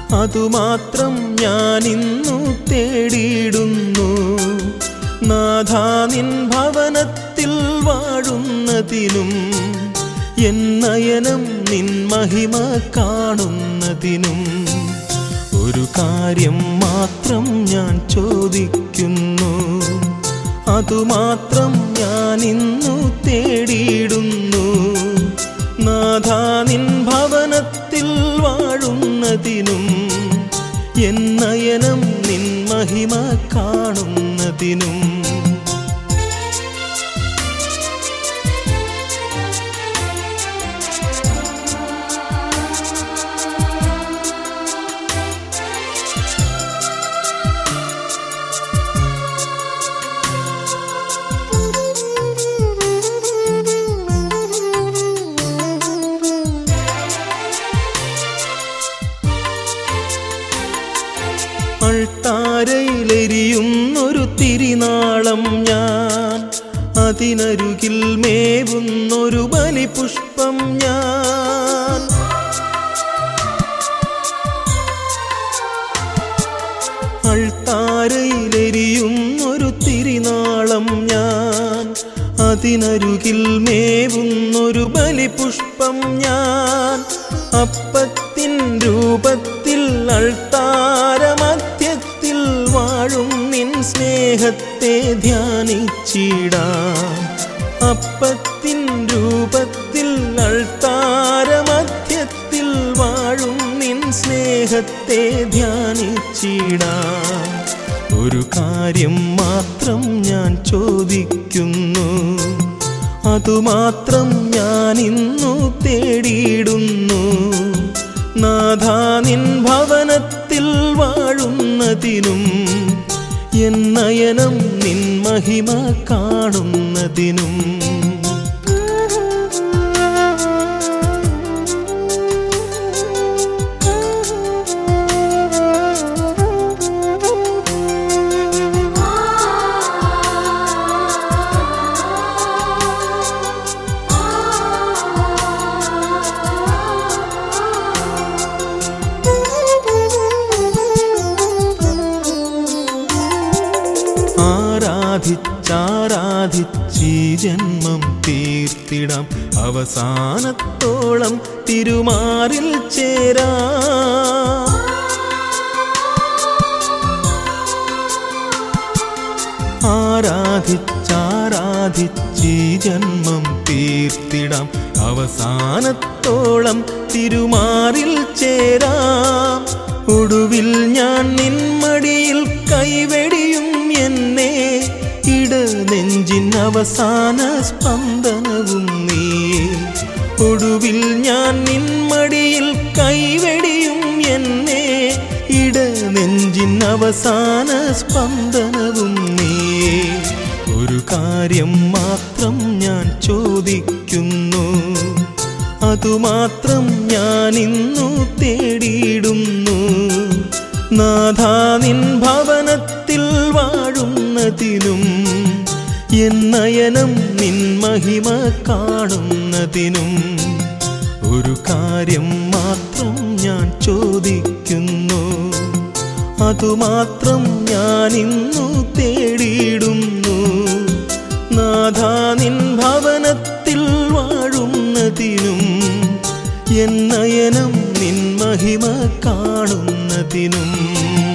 അതുമാത്രം ഞാൻ ഇന്നു തേടിയിടുന്നു നാഥാ നിൻ ഭവനത്തിൽ വാഴുന്നതിനും എൻ നയനം നിൻ മഹിമ കാണുന്നതിനും ഒരു കാര്യം മാത്രം ഞാൻ ചോദിക്കുന്നു അതുമാത്രം ഞാൻ ഇന്നു തേടിയിടുന്നു നാഥാ നിൻ ഭവനത്തിൽ വാഴുന്നതിനും എൻ നയനം നിൻ മഹിമ കാണുന്നതിനും അൾത്താരയിലെരിയുന്നൊരു തിരിനാളം ഞാൻ അതിനരുകിൽ മേവുന്നൊരു ബലിപുഷ്പം ഞാൻ അൾത്താരയിലെരിയുന്നൊരു തിരിനാളം ഞാൻ അതിനരുകിൽ മേവുന്നൊരു ബലിപുഷ്പം ഞാൻ അപ്പത്തിൻ രൂപത്തിൽ അൾത്താരമധ്യത്തിൽ വാഴും നിൻ സ്നേഹത്തെ ധ്യാനിച്ചിടാം അപ്പത്തിൻ രൂപത്തിൽ അൾത്താരമധ്യത്തിൽ വാഴും നിൻ സ്നേഹത്തെ ധ്യാനിച്ചിടാം ഒരു കാര്യം മാത്രം ഞാൻ ചോദിക്കുന്നു അതുമാത്രം ഞാൻ ഇന്നു തേടിയിടുന്നു നാഥാ നിൻ ഭവനത്തിൽ വാഴുന്നതിനും എൻ നയനം നിൻ മഹിമ കാണുന്നതിനും ആരാധിച്ചാരാധിച്ചീ ജന്മം തീർത്തിടാം അവസാനത്തോളം തിരുമാറിൽ ചേരാ ആരാധിച്ചാരാധിച്ചീ ജന്മം തീർത്തിടാം അവസാനത്തോളം തിരുമാറിൽ ചേരാം ഒടുവിൽ ഞാൻ നിൻമടിയിൽ കൈവെടിയും എന്നെ ഇടനെഞ്ചിൻ അവസാന സ്പന്ദനവും നീ ഒടുവിൽ ഞാൻ നിൻമടിയിൽ കൈവെടിയും എന്നെ ഇടനെഞ്ചിൻ അവസാന സ്പന്ദനവും നീ ഒരു കാര്യം മാത്രം ഞാൻ ചോദിക്കുന്നു അതുമാത്രം ഞാൻ ഇന്നു തേടിയിടുന്നു നാഥാ നിൻ ഭവനത്തിൽ വാഴുന്നതിനും എൻ നയനം നിൻ മഹിമ കാണുന്നതിനും ഒരു കാര്യം മാത്രം ഞാൻ ചോദിക്കുന്നു അതുമാത്രം ഞാൻ ഇന്നു തേടിയിടുന്നു നാഥാ നിൻ ഭവനത്തിൽ വാഴുന്നതിനും എൻ നയനം നിൻ മഹിമ കാണുന്നതിനും